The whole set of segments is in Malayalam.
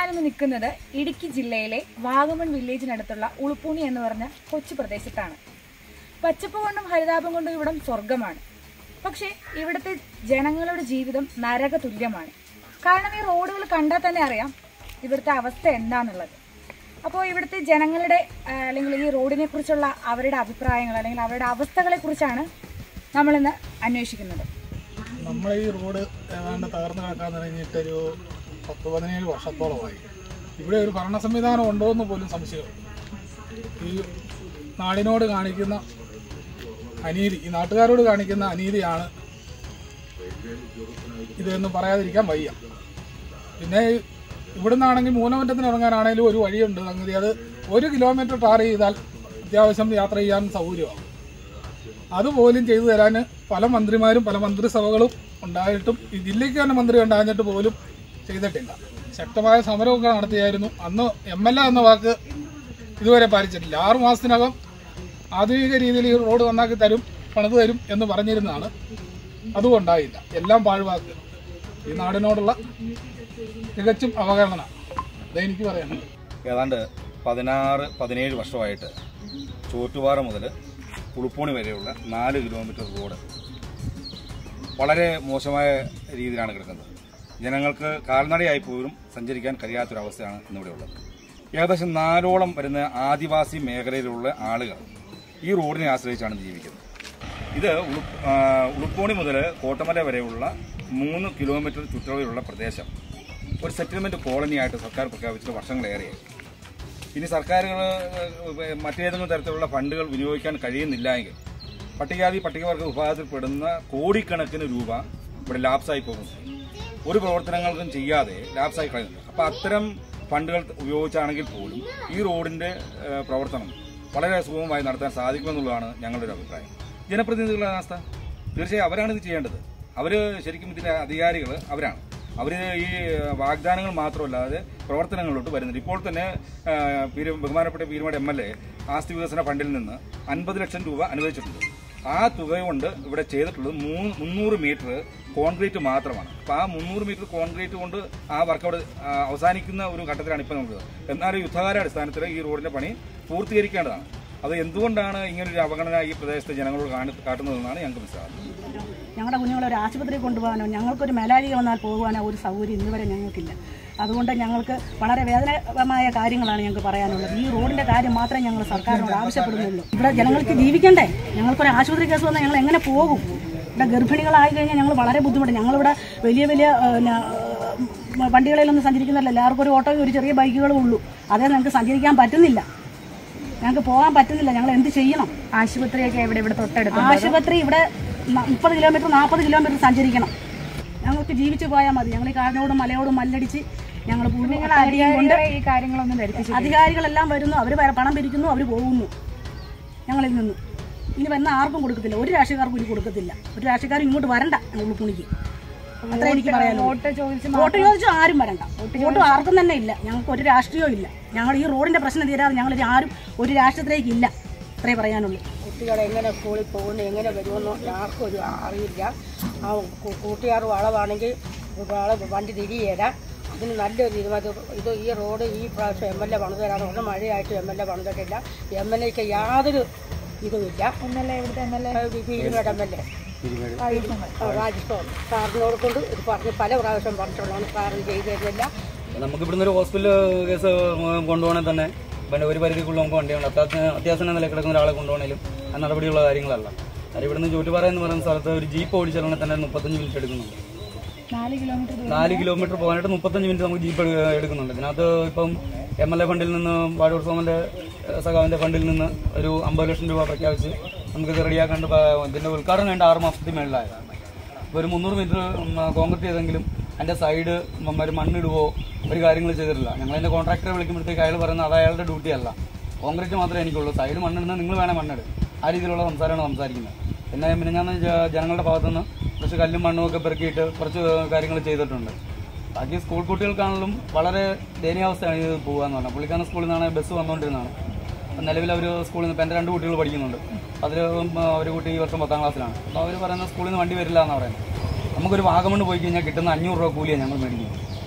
ഞാനിന്ന് നിൽക്കുന്നത് ഇടുക്കി ജില്ലയിലെ വാഗമൺ വില്ലേജിനടുത്തുള്ള ഉളുപ്പൂണി എന്ന് പറഞ്ഞ കൊച്ചു പ്രദേശത്താണ് പച്ചപ്പ് കൊണ്ടും ഹരിതാപം കൊണ്ടും ഇവിടം സ്വർഗമാണ് പക്ഷേ ഇവിടുത്തെ ജനങ്ങളുടെ ജീവിതം നരക തുല്യമാണ് കാരണം ഈ റോഡുകൾ കണ്ടാൽ തന്നെ അറിയാം ഇവിടുത്തെ അവസ്ഥ എന്താണെന്നുള്ളത് അപ്പോൾ ഇവിടുത്തെ ജനങ്ങളുടെ ആ, അല്ലെങ്കിൽ ഈ റോഡിനെ കുറിച്ചുള്ള അവരുടെ അഭിപ്രായങ്ങൾ അല്ലെങ്കിൽ അവരുടെ അവസ്ഥകളെ കുറിച്ചാണ് നമ്മളിന്ന് അന്വേഷിക്കുന്നത് നമ്മളെ ഈ റോഡ് ഏതാണ്ട് തകർന്നു കിടക്കാൻ തുടങ്ങിയിട്ടൊരു പത്ത് പതിനേഴ് വർഷത്തോളമായി ഇവിടെ ഒരു ഭരണ സംവിധാനം ഉണ്ടോ എന്ന് പോലും സംശയം ഈ നാടിനോട് കാണിക്കുന്ന അനീതി ഈ നാട്ടുകാരോട് കാണിക്കുന്ന അനീതിയാണ് ഇതെന്ന് പറയാതിരിക്കാൻ വയ്യ പിന്നെ ഇവിടുന്നാണെങ്കിൽ മൂലമറ്റത്തിന് ഇറങ്ങാനാണെങ്കിലും ഒരു വഴിയുണ്ട് സംഗതി അത് ഒരു കിലോമീറ്റർ ടാർ ചെയ്താൽ അത്യാവശ്യം യാത്ര ചെയ്യാൻ സൗകര്യമാണ് അതുപോലും ചെയ്തു തരാൻ പല മന്ത്രിമാരും പല മന്ത്രിസഭകളും ഉണ്ടായിട്ടും ഈ ജില്ലയ്ക്ക് തന്നെ മന്ത്രി ഉണ്ടായിട്ട് പോലും ചെയ്തിട്ടില്ല ശക്തമായ സമരമൊക്കെ നടത്തിയായിരുന്നു അന്ന് എം എൽ എ എന്ന വാക്ക് ഇതുവരെ പാലിച്ചിട്ടില്ല ആറു മാസത്തിനകം ആധുനിക രീതിയിൽ ഈ റോഡ് നന്നാക്കി തരും പണിത് തരും എന്ന് പറഞ്ഞിരുന്നതാണ് അതും ഉണ്ടായില്ല എല്ലാം പാഴ്വാക്ക് ഈ നാടിനോടുള്ള തികച്ചും അവഗണന അതെനിക്ക് പറയാനുള്ളത് ഏതാണ്ട് പതിനാറ് പതിനേഴ് വർഷമായിട്ട് ചോറ്റുപാറ മുതൽ പുളുപ്പൂണി വരെയുള്ള നാല് കിലോമീറ്റർ റോഡ് വളരെ മോശമായ രീതിയിലാണ് കിടക്കുന്നത് ജനങ്ങൾക്ക് കാൽനടയായി പോലും സഞ്ചരിക്കാൻ കഴിയാത്തൊരവസ്ഥയാണ് ഇന്നിവിടെ ഉള്ളത് ഏകദേശം നാലോളം വരുന്ന ആദിവാസി മേഖലയിലുള്ള ആളുകൾ ഈ റോഡിനെ ആശ്രയിച്ചാണ് ജീവിക്കുന്നത് ഇത് ഉളു- ആ, ഉളുപ്പോണി മുതൽ കോട്ടമല വരെയുള്ള മൂന്ന് കിലോമീറ്റർ ചുറ്റളവിലുള്ള പ്രദേശം ഒരു സെറ്റിൽമെന്റ് കോളനിയായിട്ട് സർക്കാർ പ്രഖ്യാപിച്ചിട്ട് വർഷങ്ങളേറെയായി ഇനി സർക്കാരുകൾ മറ്റേതെങ്കിലും തരത്തിലുള്ള ഫണ്ടുകൾ വിനിയോഗിക്കാൻ കഴിയുന്നില്ല എങ്കിൽ പട്ടികജാതി പട്ടികവർഗ വിഭാഗത്തിൽപ്പെടുന്ന കോടിക്കണക്കിന് രൂപ ഇവിടെ ലാപ്സായി പോകുന്നു ഒരു പ്രവർത്തനങ്ങൾക്കും ചെയ്യാതെ ലാപ്സായി കളയുന്നു അപ്പോൾ അത്തരം ഫണ്ടുകൾ ഉപയോഗിച്ചാണെങ്കിൽ പോലും ഈ റോഡിന്റെ ഏഹ്, പ്രവർത്തനം വളരെ സുഗമമായി നടത്താൻ സാധിക്കുമെന്നുള്ളതാണ് ഞങ്ങളുടെ ഒരു അഭിപ്രായം ജനപ്രതിനിധികളുടെ അവസ്ഥ തീർച്ചയായും അവരാണ് ഇത് ചെയ്യേണ്ടത് അവര് ശരിക്കും ഇതിന്റെ അധികാരികൾ അവരാണ് അവര് ഈ വാഗ്ദാനങ്ങൾ മാത്രമല്ലാതെ പ്രവർത്തനങ്ങളിലോട്ട് വരുന്നുണ്ട് ഇപ്പോൾ തന്നെ ആ, പീരു- ബഹുമാനപ്പെട്ട പീരുമേട് എം എൽ എ ആസ്തി വികസന ഫണ്ടിൽ നിന്ന് അൻപത് ലക്ഷം രൂപ അനുവദിച്ചിട്ടുണ്ട് ആ തുക കൊണ്ട് ഇവിടെ ചെയ്തിട്ടുള്ളത് മൂന്ന് മുന്നൂറ് മീറ്റർ കോൺക്രീറ്റ് മാത്രമാണ് അപ്പോൾ ആ മുന്നൂറ് മീറ്റർ കോൺക്രീറ്റ് കൊണ്ട് ആ വർക്ക് അവിടെ ആ, അവസാനിക്കുന്ന ഒരു ഘട്ടത്തിലാണ് ഇപ്പോൾ നമുക്ക് എന്നാൽ യുദ്ധകാല അടിസ്ഥാനത്തിൽ ഈ റോഡിന്റെ പണി പൂർത്തീകരിക്കേണ്ടതാണ് അത് എന്തുകൊണ്ടാണ് ഇങ്ങനൊരു അവഗണന ഈ പ്രദേശത്തെ ജനങ്ങളോട് കാണി- കാട്ടുന്നതെന്നാണ് ഞങ്ങൾക്ക് മനസ്സിലാകുന്നത് ഞങ്ങളുടെ കുഞ്ഞുങ്ങളെ ഒരു ആശുപത്രി കൊണ്ടുപോകാനോ ഞങ്ങൾക്കൊരു മേലാലിക വന്നാൽ പോകുവാനോ ഒരു സൗകര്യം ഇന്നുവരെ ഞങ്ങൾക്കില്ല അതുകൊണ്ട് ഞങ്ങൾക്ക് വളരെ വേദനകരമായ കാര്യങ്ങളാണ് ഞങ്ങൾക്ക് പറയാനുള്ളത് ഈ റോഡിന്റെ കാര്യം മാത്രമേ ഞങ്ങൾ സർക്കാരിനോട് ആവശ്യപ്പെടുന്നുള്ളൂ ഇവിടെ ജനങ്ങൾക്ക് ജീവിക്കണ്ടേ ഞങ്ങൾക്കൊരു ആശുപത്രി കേസ് വന്നാൽ ഞങ്ങൾ എങ്ങനെ പോകും ഇവിടെ ഗർഭിണികളായി കഴിഞ്ഞാൽ ഞങ്ങൾ വളരെ ബുദ്ധിമുട്ട് ഞങ്ങളിവിടെ വലിയ വലിയ ആ, പിന്നെ, ആ, വണ്ടികളിലൊന്നും സഞ്ചരിക്കുന്നില്ല എല്ലാവർക്കും ഒരു ഓട്ടോയും ഒരു ചെറിയ ബൈക്കുകളും ഉള്ളൂ അതേ ഞങ്ങൾക്ക് സഞ്ചരിക്കാൻ പറ്റുന്നില്ല ഞങ്ങൾക്ക് പോകാൻ പറ്റുന്നില്ല ഞങ്ങൾ എന്ത് ചെയ്യണം ആശുപത്രിയൊക്കെ ഇവിടെ ഇവിടെ തൊട്ടടുത്ത് ആശുപത്രി ഇവിടെ ന- മുപ്പത് കിലോമീറ്റർ നാൽപ്പത് കിലോമീറ്റർ സഞ്ചരിക്കണം ഞങ്ങൾക്ക് ജീവിച്ചു പോയാൽ മതി ഞങ്ങൾ ഈ കാടിനോടും മലയോടും മല്ലടിച്ച് ഞങ്ങൾ കൊണ്ട് അധികാരികളെ ഈ കാര്യങ്ങളൊന്നും ധരിപ്പിച്ചു അധികാരികളെല്ലാം വരുന്നു അവർ പണം പിരിക്കുന്നു അവർ പോകുന്നു ഞങ്ങളിൽ നിന്ന് ഇനി വന്ന ആർക്കും കൊടുക്കത്തില്ല ഒരു രാഷ്ട്രീയക്കാർക്കും ഇനി കൊടുക്കത്തില്ല ഒരു രാഷ്ട്രീയക്കാരും ഇങ്ങോട്ട് വരണ്ട ഞങ്ങൾ പുണിക്ക് അത്ര എനിക്ക് പറയാനുള്ളൂ വോട്ട് ചോദിച്ച് വോട്ട് ചോദിച്ചു ആരും വരണ്ട വോട്ട് ആർക്കും തന്നെ ഇല്ല ഞങ്ങൾക്ക് ഒരു രാഷ്ട്രീയവും ഇല്ല ഞങ്ങൾ ഈ റോഡിന്റെ പ്രശ്നം തീരാതെ ഞങ്ങൾ ഇനി ആരും ഒരു രാഷ്ട്രീയത്തിലേക്ക് ഇല്ല അത്രേ പറയാനുള്ളൂ കുട്ടികൾ എങ്ങനെ സ്കൂളിൽ പോകുന്നു എങ്ങനെ വരുമെന്നോ ആർക്കും ഒരു അറിയില്ല ആ കു- കൂട്ടുകാർ വളവാണെങ്കിൽ വളവ് വണ്ടി തിരിയേല അതിന് നല്ലൊരു തീരുമാനം ഇത് ഈ റോഡ് ഈ പ്രാവശ്യം എം എൽ എ പണിത് തരാന്ന് പറഞ്ഞാൽ മഴയായിട്ട് എം എൽ എ പണിതിട്ടില്ല എം എൽ എക്ക് യാതൊരു ഇതുമില്ല എന്നല്ലേ ഇവിടുത്തെ M L A Peerumedu M L A Rajasthan സാറിനോട് കൊണ്ട് ഇത് പറഞ്ഞ് പല പ്രാവശ്യം പറഞ്ഞിട്ടുള്ളതാണ് സാറിന് ചെയ്തു തരുന്നില്ല നമുക്ക് ഇവിടുന്ന് ഒരു ഹോസ്പിറ്റൽ കേസ് കൊണ്ടുപോകണമെങ്കിൽ തന്നെ പിന്നെ ഒരു പരിധിക്കുള്ള നമുക്ക് വണ്ടിയുണ്ട് അത്യാവശ്യം അത്യാവശ്യം നില കിടക്കുന്ന ഒരാളെ കൊണ്ടുപോകണേലും ആ നടപടിയുള്ള കാര്യങ്ങളല്ല കാര്യം ഇവിടുന്ന് ചൂറ്റുപാറ എന്ന് പറയുന്ന സ്ഥലത്ത് ഒരു ജീപ്പ് ഓടിച്ചിറങ്ങി തന്നെ മുപ്പത്തഞ്ച് മിനിറ്റ് എടുക്കുന്നുണ്ട് നാല് കിലോമീറ്റർ ദൂരം നാല് കിലോമീറ്റർ പോകാനായിട്ട് മുപ്പത്തഞ്ച് മിനിറ്റ് നമുക്ക് ജീപ്പ് എടു- എടുക്കുന്നുണ്ട് ഇതിനകത്ത് ഇപ്പം എം എൽ എ ഫണ്ടിൽ നിന്ന് വാടൂർ സോമന്റെ ഏഹ്, സഖാവിന്റെ ഫണ്ടിൽ നിന്ന് ഒരു അമ്പത് ലക്ഷം രൂപ പ്രഖ്യാപിച്ച് നമുക്കിത് റെഡിയാക്കാണ്ട് പ- ഇതിന്റെ ഉദ്ഘാടനം വേണ്ട ആറ് മാസത്തിന് മേളിലായതാണ് ഇപ്പോൾ ഒരു മുന്നൂറ് മീറ്റർ കോൺക്രീറ്റ് ചെയ്തെങ്കിലും അതിന്റെ സൈഡ് ഒരു മണ്ണിടുവോ ഒരു കാര്യങ്ങൾ ചെയ്തിട്ടില്ല ഞങ്ങൾ അതിന്റെ കോൺട്രാക്ടറെ വിളിക്കുമ്പോഴത്തേക്ക് അയാൾ പറയുന്നത് അത് അയാളുടെ ഡ്യൂട്ടി അല്ല കോൺക്രീറ്റ് മാത്രമേ എനിക്കുള്ളൂ സൈഡ് മണ്ണിടുന്നത് നിങ്ങൾ വേണേ മണ്ണിട് ആ രീതിയിലുള്ള സംസാരമാണ് സംസാരിക്കുന്നത് പിന്നെ പിന്നെ ഞാൻ ജനങ്ങളുടെ ഭാഗത്തുനിന്ന് കുറച്ച് കല്ലും മണ്ണും ഒക്കെ പെറുക്കിയിട്ട് കുറച്ച് കാര്യങ്ങൾ ചെയ്തിട്ടുണ്ട് ബാക്കി സ്കൂൾ കുട്ടികൾക്കാണെങ്കിലും വളരെ ദയനീയാവസ്ഥയാണ് ഇത് പോകാന്ന് പറഞ്ഞാൽ പുള്ളിക്കാരൻ സ്കൂളിൽ നിന്നാണ് ബസ് വന്നുകൊണ്ടിരുന്നതാണ് അപ്പം നിലവിൽ അവർ സ്കൂളിൽ നിന്ന് ഇപ്പം എൻ്റെ രണ്ട് കുട്ടികൾ പഠിക്കുന്നുണ്ട് അതിൽ ഒരു കുട്ടി ഈ വർഷം പത്താം ക്ലാസ്സിലാണ് അപ്പോൾ അവർ പറയുന്നത് സ്കൂളിൽ നിന്ന് വണ്ടി വരില്ല എന്നാണ് പറയുന്നത് നമുക്കൊരു വാഗമണ്ണ് പോയി കഴിഞ്ഞാൽ കിട്ടുന്ന അഞ്ഞൂറ് രൂപ കൂലിയാണ് ഞങ്ങൾ മേടിക്കുന്നത്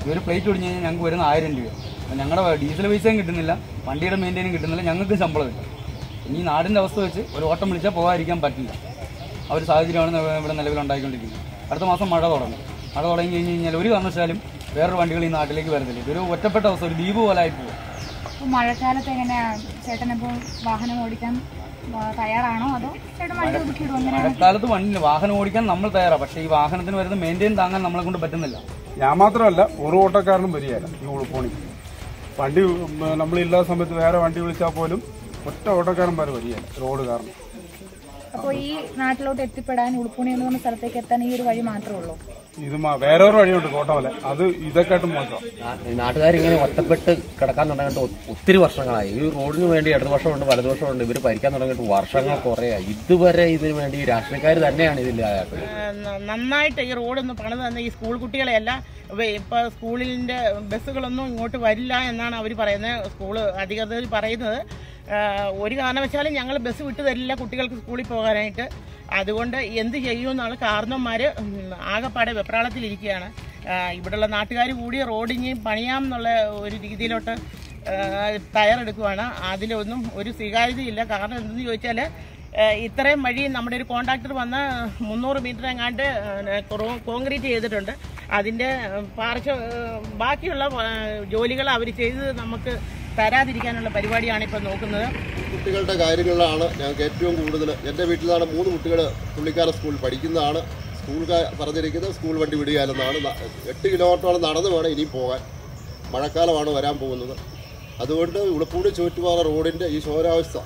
ഇവർ പ്ലേറ്റ് ഒടിഞ്ഞ് കഴിഞ്ഞാൽ ഞങ്ങൾക്ക് വരുന്ന ആയിരം രൂപ അപ്പോൾ ഞങ്ങളുടെ ഡീസൽ പൈസയും കിട്ടുന്നില്ല വണ്ടിയുടെ മെയിൻ്റെനും കിട്ടുന്നില്ല ഞങ്ങൾക്ക് ശമ്പളം ഇല്ല ഇനി ഈ നാടിൻ്റെ അവസ്ഥ വെച്ച് ഒരു ഓട്ടം വിളിച്ചാൽ പോകാതിരിക്കാൻ പറ്റില്ല ആ ഒരു സാഹചര്യമാണ് ന- ഇവിടെ നിലവിലുണ്ടായിക്കൊണ്ടിരിക്കുന്നത് അടുത്ത മാസം മഴ തുടങ്ങും മഴ തുടങ്ങി കഴിഞ്ഞ് കഴിഞ്ഞാൽ ഒരു കാരണവശാലും വേറൊരു വണ്ടികൾ ഈ നാട്ടിലേക്ക് വരുന്നില്ല ഇതൊരു ഒറ്റപ്പെട്ട അവസ്ഥ ഒരു ദ്വീപ് പോലെ ആയി പോകും അപ്പോൾ മഴക്കാലത്ത് എങ്ങനെയാ ചേട്ടൻ ഇപ്പോൾ വാഹനം ഓടിക്കാൻ ആ, തയ്യാറാണോ അതോ ചേട്ടൻ വണ്ടി ഒതുക്കിയിടും അങ്ങനെ മഴക്കാലത്ത് വണ്ടി വാഹനം ഓടിക്കാൻ നമ്മൾ തയ്യാറാണ് പക്ഷേ ഈ വാഹനത്തിന് വരുന്ന മെയിൻറ്റെയിൻ താങ്ങാൻ നമ്മളെ കൊണ്ട് പറ്റുന്നില്ല ഞാൻ മാത്രമല്ല ഒരു ഓട്ടക്കാരനും വരികയില്ല ഈ ഉളുപ്പോണി വണ്ടി ഉം, നമ്മളില്ലാത്ത സമയത്ത് വേറെ വണ്ടി വിളിച്ചാൽ പോലും ഒറ്റ ഓട്ടക്കാരൻ വരെ വരികയില്ല റോഡ് കാരണം അപ്പോൾ ഈ നാട്ടിലോട്ട് എത്തിപ്പെടാൻ ഉളുപ്പുണി എന്ന് പറഞ്ഞ സ്ഥലത്തേക്ക് എത്താൻ ഈ ഒരു വഴി മാത്രമേ ഉള്ളൂ ഇത് മ- വേറൊരു വഴിയുണ്ട് കോട്ടമല അത് ഇതൊക്കെയായിട്ട് മോശം നാട്ടുകാരിങ്ങനെ ഒറ്റപ്പെട്ട് കിടക്കാൻ തുടങ്ങിയിട്ട് ഒ- ഒത്തിരി വർഷങ്ങളായി ഈ റോഡിന് വേണ്ടി ഇടതുപക്ഷമുണ്ട് വലതുപക്ഷമുണ്ട് ഇവർ ഭരിക്കാൻ തുടങ്ങിയിട്ട് വർഷങ്ങൾ കുറേയായി ഇതുവരെ ഇതിന് വേണ്ടി ഈ രാഷ്ട്രീയക്കാർ തന്നെയാണ് ഇതിന്റെ ആയാക്കൾ ന- നന്നായിട്ട് ഈ റോഡൊന്ന് പണിത് തന്നെ ഈ സ്കൂൾ കുട്ടികളെയല്ല വെ- ഇപ്പൊ സ്കൂളിന്റെ ബസ്സുകളൊന്നും ഇങ്ങോട്ട് വരില്ല എന്നാണ് അവർ പറയുന്നത് സ്കൂൾ അധികൃതർ പറയുന്നത് ആ, ഒരു കാരണവശാലും ഞങ്ങൾ ബസ് വിട്ടു തരില്ല കുട്ടികൾക്ക് സ്കൂളിൽ പോകാനായിട്ട് അതുകൊണ്ട് എന്ത് ചെയ്യുമെന്നാണ് കാരണന്മാര് ഉം, ആകെപ്പാടെ വെപ്രാളത്തിലിരിക്കുകയാണ് ആ, ഇവിടെയുള്ള നാട്ടുകാർ കൂടി റോഡിഞ്ഞ് പണിയാം എന്നുള്ള ഒരു രീതിയിലോട്ട് ആ, തയ്യാറെടുക്കുവാണ് അതിലൊന്നും ഒരു സ്വീകാര്യതയില്ല കാരണം എന്തെന്ന് ചോദിച്ചാൽ ഏഹ് ഇത്രയും വഴി നമ്മുടെ ഒരു കോൺട്രാക്ടർ വന്ന് മുന്നൂറ് മീറ്റർ എങ്ങാണ്ട് കോൺക്രീറ്റ് ചെയ്തിട്ടുണ്ട് അതിൻ്റെ പാർശ്വ ഏഹ് ബാക്കിയുള്ള ജോലികൾ അവർ ചെയ്ത് നമുക്ക് തരാതിരിക്കാനുള്ള പരിപാടിയാണ് ഇപ്പോൾ നോക്കുന്നത് കുട്ടികളുടെ കാര്യങ്ങളിലാണ് ഞങ്ങൾക്ക് ഏറ്റവും കൂടുതൽ എൻ്റെ വീട്ടിലാണ് മൂന്ന് കുട്ടികൾ പുള്ളിക്കാര സ്കൂളിൽ പഠിക്കുന്നതാണ് സ്കൂൾ കാ- പറഞ്ഞിരിക്കുന്നത് സ്കൂൾ വണ്ടി വിടുകയല്ലെന്നാണ് ന- എട്ട് കിലോമീറ്ററോളം നടന്നു വേണം ഇനിയും പോകാൻ മഴക്കാലമാണ് വരാൻ പോകുന്നത് അതുകൊണ്ട് ഉളുപ്പൂടി ചുറ്റുപാറ റോഡിൻ്റെ ഈ ശോരാവസ്ഥ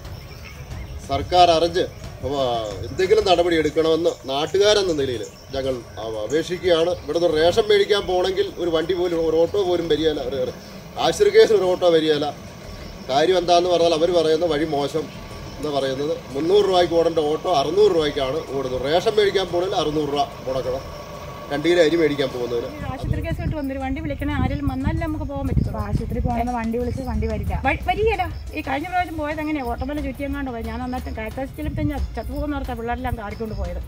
സർക്കാർ അറിഞ്ഞ് അവ എന്തെങ്കിലും നടപടി എടുക്കണമെന്ന് നാട്ടുകാരെന്ന നിലയിൽ ഞങ്ങൾ അവ- അപേക്ഷിക്കുകയാണ് ഇവിടുന്ന് റേഷൻ മേടിക്കാൻ പോകണമെങ്കിൽ ഒരു വണ്ടി പോലും ഒരു ഓട്ടോ പോലും വരികയില്ല ഒരു- ഒരു ആശ്രിത കേസിൽ ഒരു ഓട്ടോ വരികയില്ല കാര്യം എന്താന്ന് പറഞ്ഞാൽ അവർ പറയുന്ന വഴി മോശം എന്ന് പറയുന്നത് മുന്നൂറ് രൂപയ്ക്ക് ഓടേണ്ട ഓട്ടോ അറുന്നൂറ് രൂപയ്ക്കാണ് ഓടുന്നത് റേഷൻ മേടിക്കാൻ പോകണമെങ്കിൽ അറുന്നൂറ് രൂപ മുടക്കണം രണ്ട് കിലോ അരി മേടിക്കാൻ പോകുന്നതിന് ആശുപത്രി കേസ് കിട്ടും വന്നൊരു വണ്ടി വിളിക്കണേ ആരെങ്കിലും വന്നാലേ നമുക്ക് പോകാൻ പറ്റത്തുള്ളൂ ആശുപത്രി പോകണമെന്ന് വണ്ടി വിളിച്ച് വണ്ടി വരില്ല വഴി- വരികയില്ല ഈ കഴിഞ്ഞ പ്രാവശ്യം പോയത് എങ്ങനെയാ ഓട്ടോമല ചുറ്റിയെങ്ങാണ്ട് പോയത് ഞാൻ അന്നത്തെ കാറ്റാച്ചിലും തന്നെ ചത്തുപോകുന്ന ഓർത്താ പിള്ളേരെല്ലാം കാറിക്കൊണ്ട് പോയത്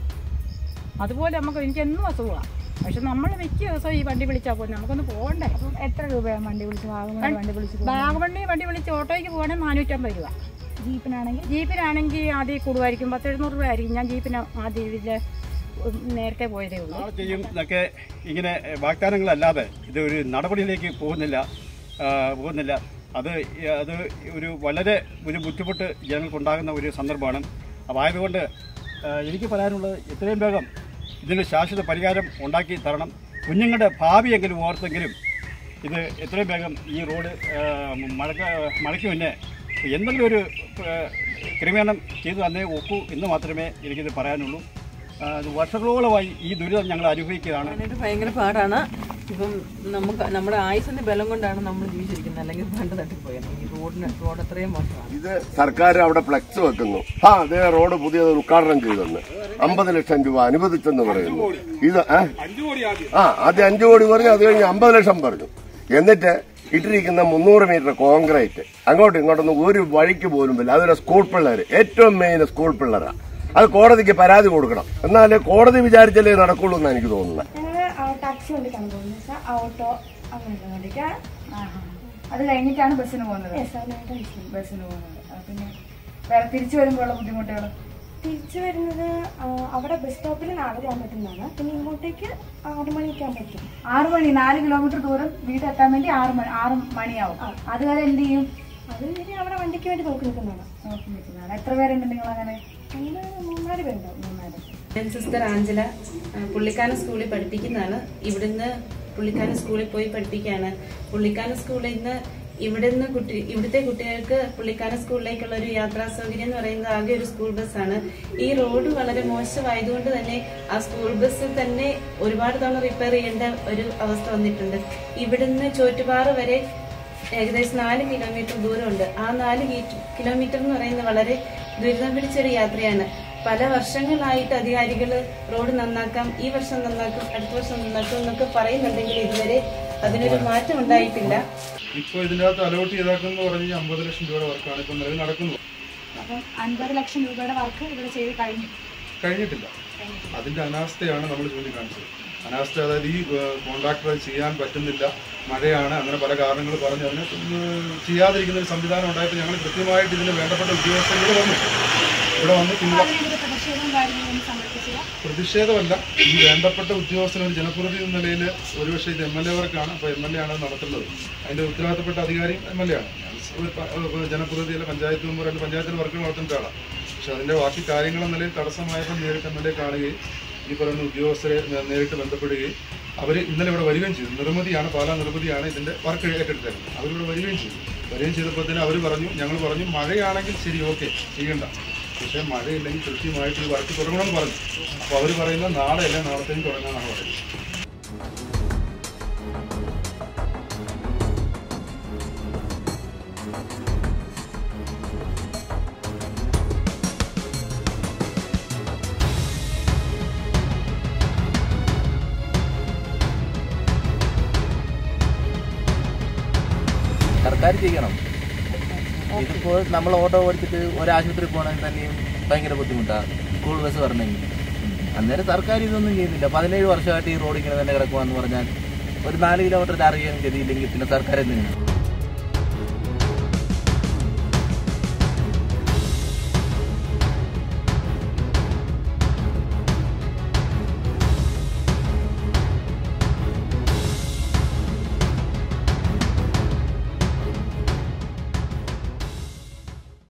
അതുപോലെ നമുക്ക് എനിക്ക് എന്നും അസുഖമാണ് പക്ഷെ നമ്മൾ മിക്ക ദിവസവും ഈ വണ്ടി വിളിച്ചാൽ പോകുന്നത് നമുക്കൊന്ന് പോകണ്ടേ അപ്പം എത്ര രൂപയാണ് വണ്ടി വിളിച്ച് വാഗമൺ വണ്ടി വിളിച്ച് പോകുന്നത്? വാഗവണ്ടി വണ്ടി വിളിച്ച് ഓട്ടോയ്ക്ക് പോകണമെങ്കിൽ നാനൂറ്റമ്പത് രൂപ ജീപ്പിനാണെങ്കിൽ ജീപ്പിനാണെങ്കിൽ ആദ്യം കൂടുമായിരിക്കും പത്ത് എഴുന്നൂറ് രൂപ ആയിരിക്കും ഞാൻ ജീപ്പിന് ആദ്യം ഇതിൽ നേരത്തെ പോയതേ ഉള്ളൂ നാളെ ചെയ്യും എന്നൊക്കെ ഇങ്ങനെ വാഗ്ദാനങ്ങളല്ലാതെ ഇത് ഒരു നടപടിയിലേക്ക് പോകുന്നില്ല ആ, പോകുന്നില്ല അത് ഈ- അത് ഒരു വളരെ ഒരു ബുദ്ധിമുട്ട് ജനങ്ങൾക്കുണ്ടാകുന്ന ഒരു സന്ദർഭമാണ് അപ്പോൾ ആയതുകൊണ്ട് ആ, എനിക്ക് പറയാനുള്ളത് എത്രയും വേഗം ഇതിന് ശാശ്വത പരിഹാരം ഉണ്ടാക്കി തരണം കുഞ്ഞുങ്ങളുടെ ഭാവിയെങ്കിലും ഓർത്തെങ്കിലും ഇത് എത്രയും വേഗം ഈ റോഡ് ആ, മഴക്ക മഴയ്ക്ക് മുന്നേ എന്തെങ്കിലും ഒരു ആ, ക്രമീകരണം ചെയ്തു തന്നേ ഒക്കൂ എന്ന് മാത്രമേ എനിക്കിത് പറയാനുള്ളൂ ആ, ഇത് വർഷങ്ങളോളമായി ഈ ദുരിതം ഞങ്ങൾ അനുഭവിക്കുകയാണ് ഇത് ഭയങ്കര പാടാണ് ഇപ്പം നമുക്ക് നമ്മുടെ ആയുസിന്റെ ബലം കൊണ്ടാണ് നമ്മൾ ജീവിച്ചിരിക്കുന്നത് അല്ലെങ്കിൽ പണ്ട് തട്ടിപ്പോയത് ഈ റോഡിന് റോഡ് അത്രയും മോശമാണ് ഇത് സർക്കാർ അവിടെ ഫ്ലെക്സ് വെക്കുന്നു ആ അതേ റോഡ് പുതിയത് ഉദ്ഘാടനം ചെയ്തെന്ന് അമ്പത് ലക്ഷം രൂപ അനുവദിച്ചെന്ന് പറയുന്നു ഇത് ഏ? ആ ആദ്യം അഞ്ചു കോടി പറഞ്ഞു അത് കഴിഞ്ഞ് അമ്പത് ലക്ഷം പറഞ്ഞു എന്നിട്ട് ഇട്ടിരിക്കുന്ന മുന്നൂറ് മീറ്റർ കോൺക്രീറ്റ് അങ്ങോട്ടും ഇങ്ങോട്ടൊന്നും ഒരു വഴിക്ക് പോലും ഇല്ല അതൊരു സ്കൂൾ പിള്ളേർ ഏറ്റവും മെയിൻ സ്കൂൾ പിള്ളേരാ അത് കോടതിക്ക് പരാതി കൊടുക്കണം എന്നാലേ കോടതി വിചാരിച്ചാലേ നടക്കുള്ളൂ എന്നാണ് എനിക്ക് തോന്നുന്നത് ഞങ്ങള് ടാക്സി വണ്ടിക്കാണ് പോകുന്നത് വെച്ചാൽ ഓട്ടോ അങ്ങനെയുള്ള വണ്ടിക്കാണ് അത് കഴിഞ്ഞിട്ടാണ് ബസ്സിന് പോകുന്നത് ബസ്സിന് പോകുന്നത് ആ, പിന്നെ വേറെ തിരിച്ചു വരുമ്പോഴുള്ള ബുദ്ധിമുട്ടുകൾ തിരിച്ചു വരുന്നത് ആ, അവിടെ ബസ് സ്റ്റോപ്പിൽ നാല് ആകാൻ പറ്റുന്നതാണ് പിന്നെ ഇങ്ങോട്ടേക്ക് ആറ് മണിക്ക് ആകാൻ പറ്റും ആറ് മണി നാല് കിലോമീറ്റർ ദൂരം വീടെത്താൻ വേണ്ടി ആറ് മണി ആറ് മണിയാവും അതുവരെ എന്ത് ചെയ്യും അത് കഴിഞ്ഞ് അവിടെ വണ്ടിക്ക് വേണ്ടി നോക്കി നിൽക്കുന്നതാണ് നോക്കി നിൽക്കുന്നതാണ് എത്ര പേരുണ്ട് നിങ്ങൾ അങ്ങനെ ഞങ്ങൾ മൂന്നാല് പേരുണ്ടാവും മൂന്നാല് ഞാൻ സിസ്റ്റർ ആഞ്ചല ആ, പുള്ളിക്കാനം സ്കൂളിൽ പഠിപ്പിക്കുന്നതാണ് ഇവിടുന്ന് പുള്ളിക്കാനം സ്കൂളിൽ പോയി പഠിപ്പിക്കുകയാണ് പുള്ളിക്കാനം സ്കൂളിൽ നിന്ന് ഇവിടുന്ന് കുട്ടി ഇവിടുത്തെ കുട്ടികൾക്ക് പുള്ളിക്കാനം സ്കൂളിലേക്കുള്ള ഒരു യാത്രാ സൗകര്യം എന്ന് പറയുന്നത് ആകെ ഒരു സ്കൂൾ ബസ്സാണ് ഈ റോഡ് വളരെ മോശമായതുകൊണ്ട് തന്നെ ആ സ്കൂൾ ബസ് തന്നെ ഒരുപാട് തവണ റിപ്പയർ ചെയ്യേണ്ട ഒരു അവസ്ഥ വന്നിട്ടുണ്ട് ഇവിടുന്ന് ചോറ്റുപാറ വരെ ഏകദേശം നാല് കിലോമീറ്റർ ദൂരമുണ്ട് ആ നാല് കി- കിലോമീറ്റർ എന്ന് പറയുന്നത് വളരെ ദുരിതം പിടിച്ചൊരു യാത്രയാണ് പല വർഷങ്ങളായിട്ട് അധികാരികൾ റോഡ് നന്നാക്കാം ഈ വർഷം നന്നാക്കും അടുത്ത വർഷം നന്നാക്കും എന്നൊക്കെ പറയുന്നുണ്ടെങ്കിൽ ഇതുവരെ അതിനൊരു മാറ്റം ഉണ്ടായിട്ടില്ല ഇപ്പോൾ ഇതിനകത്ത് അലോട്ട് ചെയ്താക്കെന്ന് പറഞ്ഞ് അമ്പത് ലക്ഷം രൂപയുടെ വർക്കാണ് ഇപ്പം നിലവിൽ നടക്കുന്നത് അപ്പം അൻപത് ലക്ഷം രൂപയുടെ വർക്ക് ഇവിടെ ചെയ്ത് കഴിഞ്ഞു കഴിഞ്ഞിട്ടില്ല അതിന്റെ അനാസ്ഥയാണ് നമ്മൾ ചൂണ്ടിക്കാണിച്ചത് അനാസ്ഥ അതായത് ഈ കോൺട്രാക്ടർ അത് ചെയ്യാൻ പറ്റുന്നില്ല മഴയാണ് അങ്ങനെ പല കാരണങ്ങൾ പറഞ്ഞ് അതിനെ ഒന്ന് ചെയ്യാതിരിക്കുന്ന ഒരു സംവിധാനം ഉണ്ടായപ്പോൾ ഞങ്ങൾ കൃത്യമായിട്ട് ഇതിന് വേണ്ടപ്പെട്ട ഉദ്യോഗസ്ഥർ ഇവിടെ വന്നു ഇവിടെ വന്ന് തിങ്കള പ്രതിഷേധമല്ല ഈ വേണ്ടപ്പെട്ട ഉദ്യോഗസ്ഥൻ ഒരു ജനപ്രതിനിധി എന്ന നിലയിൽ ഒരുപക്ഷെ ഇത് എം എൽ എ വർക്കാണ് അപ്പോൾ എം എൽ എ ആണ് അത് നടത്തുന്നത് അതിന്റെ ഉത്തരവാദിത്തപ്പെട്ട അധികാരിയും എം എൽ എ ആണ് ഞാൻ ഒരു പ- ഒരു ജനപ്രതിനിധി അല്ല പഞ്ചായത്ത് മെമ്പർ അല്ല പഞ്ചായത്തിൽ വർക്ക് നടത്തേണ്ട ആളാണ് പക്ഷെ അതിന്റെ ബാക്കി കാര്യങ്ങൾ എന്ന നിലയിൽ തടസ്സമായപ്പോൾ നേരിട്ട് എം എൽ എ കാണുകയും ഈ പറയുന്ന ഉദ്യോഗസ്ഥരെ നേ- നേരിട്ട് ബന്ധപ്പെടുകയും അവർ ഇന്നലെ ഇവിടെ വരികയും ചെയ്തു നിർമ്മിതിയാണ് പാലാ നിർമ്മിതിയാണ് ഇതിന്റെ വർക്ക് ഏറ്റെടുത്തത് അവരിവിടെ വരികയും ചെയ്തു വരികയും ചെയ്തപ്പോൾ തന്നെ അവർ പറഞ്ഞു ഞങ്ങൾ പറഞ്ഞു മഴയാണെങ്കിൽ ശരി ഓക്കെ ചെയ്യണ്ട പക്ഷേ മഴയില്ലെങ്കിൽ കൃത്യമായിട്ട് ഈ വർക്ക് തുടങ്ങണമെന്ന് പറഞ്ഞു അപ്പോൾ അവർ പറയുന്നത് നാളെ അല്ല നാളത്തേക്ക് തുടങ്ങാനാണ് പറയുന്നത് സർക്കാർ ചെയ്യണം ഇതിപ്പോൾ നമ്മൾ ഓട്ടോ ഓടിച്ചിട്ട് ഒരു ആശുപത്രി പോകണമെങ്കിൽ തന്നെയും ഭയങ്കര ബുദ്ധിമുട്ടാണ് സ്കൂൾ ബസ് വരണമെങ്കിൽ അന്നേരം സർക്കാർ ഇതൊന്നും ചെയ്യുന്നില്ല പതിനേഴ് വർഷമായിട്ട് ഈ റോഡ് ഇങ്ങനെ തന്നെ കിടക്കുവാന്ന് പറഞ്ഞാൽ ഒരു നാല് കിലോമീറ്റർ അറിയാൻ ഗതിയില്ലെങ്കിൽ പിന്നെ സർക്കാർ എന്തിനാണ്